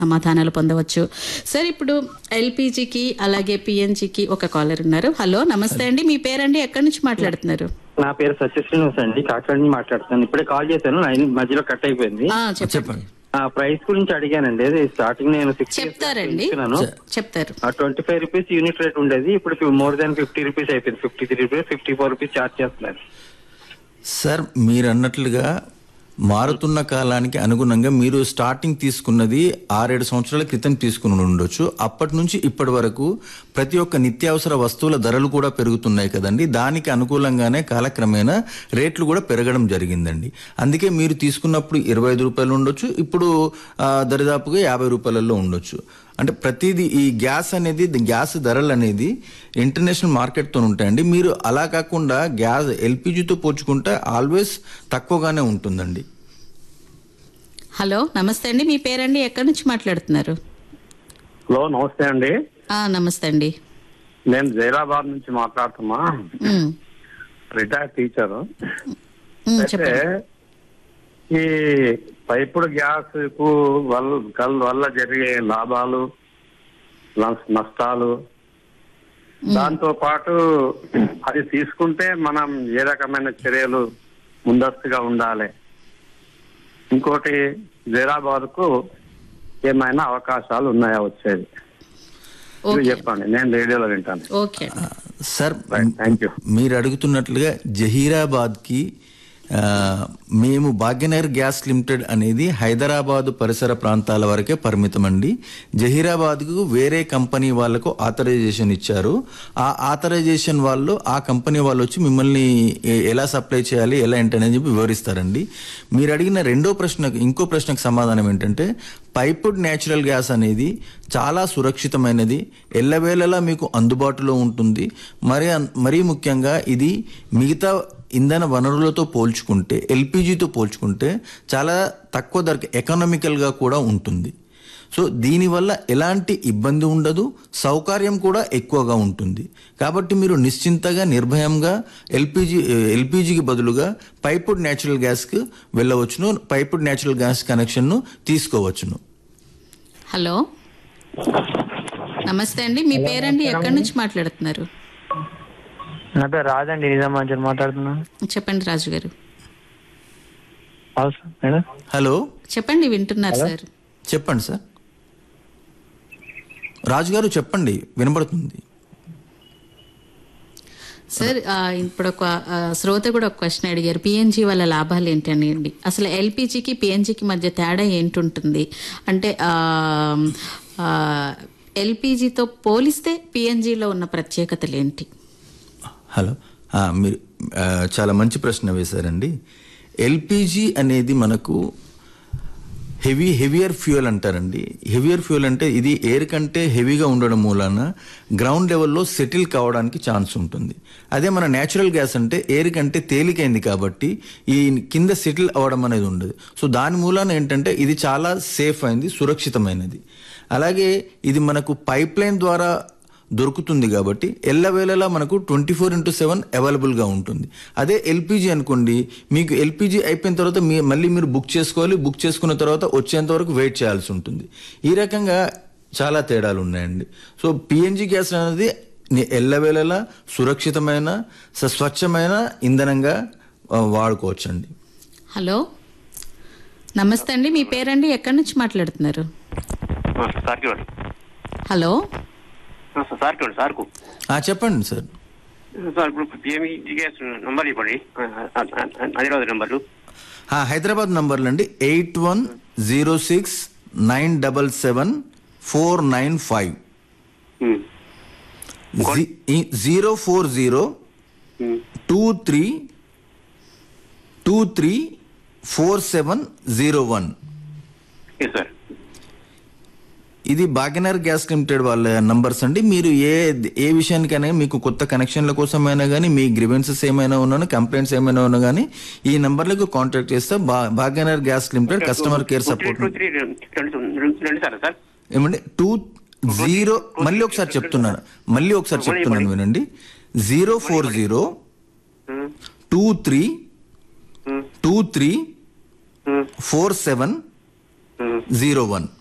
సమాధానాలు పొందవచ్చు సార్ ఇప్పుడు ఎల్పిజికి అలాగే పిఎన్జికి ఒక కాలర్ ఉన్నారు హలో నమస్తే అండి మీ పేరండి ఎక్కడి నుంచి మాట్లాడుతున్నారు నా పేరు సత్యశ్రీనివాస్ అండి కాకినాడ నుంచి మాట్లాడుతున్నాను ఇప్పుడే కాల్ చేశాను లైన్ మధ్యలో కట్ అయిపోయింది ఆ, చెప్పండి చెప్పండి ఆ ప్రైస్ గురించి అడిగానండి అది స్టార్టింగ్ నేను సిక్స్ చెప్తారండి చెప్తారు twenty five rupees unit rate ఉండేది ఇప్పుడు మోర్ దాన్ ఫిఫ్టీ రూపీస్ అయిపోయింది fifty three rupees fifty four rupees charge చేస్తున్నారు సార్ మీరు అన్నట్లుగా మారుతున్న కాలానికి అనుగుణంగా మీరు స్టార్టింగ్ తీసుకున్నది ఆరేడు సంవత్సరాల క్రితం తీసుకుని ఉండొచ్చు అప్పటి నుంచి ఇప్పటి వరకు ప్రతి ఒక్క నిత్యావసర వస్తువుల ధరలు కూడా పెరుగుతున్నాయి కదండి దానికి అనుకూలంగానే కాలక్రమేణా రేట్లు కూడా పెరగడం జరిగిందండి అందుకే మీరు తీసుకున్నప్పుడు ఇరవై ఐదు రూపాయలు ఉండొచ్చు ఇప్పుడు ఆ, దరిదాపుగా యాభై రూపాయలలో ఉండొచ్చు అంటే ప్రతిదీ ఈ గ్యాస్ అనేది గ్యాస్ ధరలు అనేది ఇంటర్నేషనల్ మార్కెట్తో ఉంటాయండి మీరు అలా కాకుండా గ్యాస్ ఎల్పిజితో పోల్చుకుంటే ఆల్వేస్ తక్కువగానే ఉంటుందండి హలో నమస్తే అండి మీ పేరండి ఎక్కడి నుంచి మాట్లాడుతున్నారు హలో నమస్తే అండి ఆ, నమస్తే అండి నేను జైరాబాద్ నుంచి మాట్లాడుతున్నా ఉమ్, రిటైర్డ్ టీచర్ ఉమ్, అయితే చెప్పండి ఈ పైపుడు గ్యాస్ కు వల్ల కల్ వల్ల జరిగే లాభాలు నస్- నష్టాలు దాంతో పాటు అది తీసుకుంటే మనం ఏ రకమైన చర్యలు ముందస్తుగా ఉండాలి ఇంకోటి జైరాబాద్ కు ఏమైనా అవకాశాలు ఉన్నాయా వచ్చేది ఇది ఓకే చెప్పండి నేను రేడియోలో వింటాను ఓకే అండి. సార్ థ్యాంక్ యూ మీరు అడుగుతున్నట్లుగా జహీరాబాద్కి ఆ, మేము భాగ్యనగర్ గ్యాస్ లిమిటెడ్ అనేది హైదరాబాద్ పరిసర ప్రాంతాల వరకే పరిమితం అండి జహీరాబాద్కు వేరే కంపెనీ వాళ్ళకు ఆథరైజేషన్ ఇచ్చారు ఆ ఆథరైజేషన్ వాళ్ళు ఆ కంపెనీ వాళ్ళు వచ్చి మిమ్మల్ని ఎ- ఎలా సప్లై చేయాలి ఎలా ఏంటనేది చెప్పి వివరిస్తారండి మీరు అడిగిన రెండో ప్రశ్నకు ఇంకో ప్రశ్నకు సమాధానం ఏంటంటే పైపుడ్ న్యాచురల్ గ్యాస్ అనేది చాలా సురక్షితమైనది ఎల్లవేళలా మీకు అందుబాటులో ఉంటుంది మరి అన్- మరీ ముఖ్యంగా ఇది మిగతా ఇంధన వనరులతో పోల్చుకుంటే ఎల్పిజితో పోల్చుకుంటే చాలా తక్కువ ధరకు ఎకనామికల్గా కూడా ఉంటుంది సో దీనివల్ల ఎలాంటి ఇబ్బంది ఉండదు సౌకర్యం కూడా ఎక్కువగా ఉంటుంది కాబట్టి మీరు నిశ్చింతగా నిర్భయంగా ఎల్పిజి ఎల్పిజికి బదులుగా పైపుడ్ న్యాచురల్ గ్యాస్కి వెళ్ళవచ్చును పైపుడ్ న్యాచురల్ గ్యాస్ కనెక్షన్ను తీసుకోవచ్చును హలో నమస్తే అండి మీ పేరండి ఎక్కడి నుంచి మాట్లాడుతున్నారు నా పేరు రాజండి నిజామాబాద్ నుంచి మాట్లాడుతున్నాను చెప్పండి రాజు గారు అవును సార్ మేడం హలో చెప్పండి వింటున్నారు సార్ చెప్పండి సార్ రాజుగారు చెప్పండి వినబడుతుంది సార్ ఆ, ఇప్పుడు ఒక ఆ, శ్రోత కూడా ఒక క్వశ్చన్ అడిగారు పిఎన్జి వల్ల లాభాలు ఏంటని అండి అసలు ఎల్పిజికి పిఎన్జికి మధ్య తేడా ఏంటుంటుంది అంటే ఎల్పిజితో పోలిస్తే పిఎన్జిలో ఉన్న ప్రత్యేకతలు ఏంటి హలో ఆ, మీరు ఆ, చాలా మంచి ప్రశ్న వేశారండి ఎల్పిజి అనేది మనకు హెవీ హెవియర్ ఫ్యూయల్ అంటారండి హెవియర్ ఫ్యూయల్ అంటే ఇది ఎయిర్ కంటే హెవీగా ఉండడం మూలాన గ్రౌండ్ లెవెల్లో సెటిల్ కావడానికి ఛాన్స్ ఉంటుంది అదే మన న్యాచురల్ గ్యాస్ అంటే ఎయిర్ కంటే తేలికైంది కాబట్టి ఈ కింద సెటిల్ అవ్వడం అనేది ఉండదు సో దాని మూలాన ఏంటంటే ఇది చాలా సేఫ్ అయింది సురక్షితమైనది అలాగే ఇది మనకు పైప్ లైన్ ద్వారా దొరుకుతుంది కాబట్టి ఎల్లవేళలా మనకు ట్వంటీ ఫోర్ ఇంటూ సెవెన్ అవైలబుల్గా ఉంటుంది అదే ఎల్పిజి అనుకోండి మీకు ఎల్పిజి అయిపోయిన తర్వాత మీ మళ్ళీ మీరు బుక్ చేసుకోవాలి బుక్ చేసుకున్న తర్వాత వచ్చేంత వరకు వెయిట్ చేయాల్సి ఉంటుంది ఈ రకంగా చాలా తేడాలు ఉన్నాయండి సో పిఎన్జి గ్యాస్ అనేది ని- ఎల్లవేళలా సురక్షితమైన స- స్వచ్ఛమైన ఇంధనంగా ఆ, వాడుకోవచ్చండి హలో నమస్తే అండి మీ పేరండి ఎక్కడి నుంచి మాట్లాడుతున్నారు సార్కి ఇవ్వండి హలో సార్కి ఇవ్వండి సార్కు ఆ, చెప్పండి సార్ సార్ ఇప్పుడు పిఎంఈ జిగ్యాస్ నంబర్ ఇవ్వండి హైదరాబాద్ నెంబర్లు ఆ, హైదరాబాద్ నంబర్లు అండి eight one zero six nine double seven four nine five zero four zero two three two three four seven zero one yes sir ఇది భాగ్యనగర్ గ్యాస్ లిమిటెడ్ వాళ్ళ నంబర్స్ అండి మీరు ఏ ఏ విషయానికైనా మీకు కొత్త కనెక్షన్ల కోసమైనా కానీ మీ గ్రివెన్సెస్ ఏమైనా ఉన్నా కంప్లైంట్స్ ఏమైనా ఉన్నా కానీ ఈ నంబర్లకు కాంటాక్ట్ చేస్తే భా- Bhagyanagar gas limited customer care support two three రెండు రెండు రెండు సార్ సార్ ఏమండి టూ జీరో మళ్ళీ ఒకసారి చెప్తున్నాను మళ్ళీ ఒకసారి చెప్తున్నాను వినండి zero four zero two three two three four seven zero one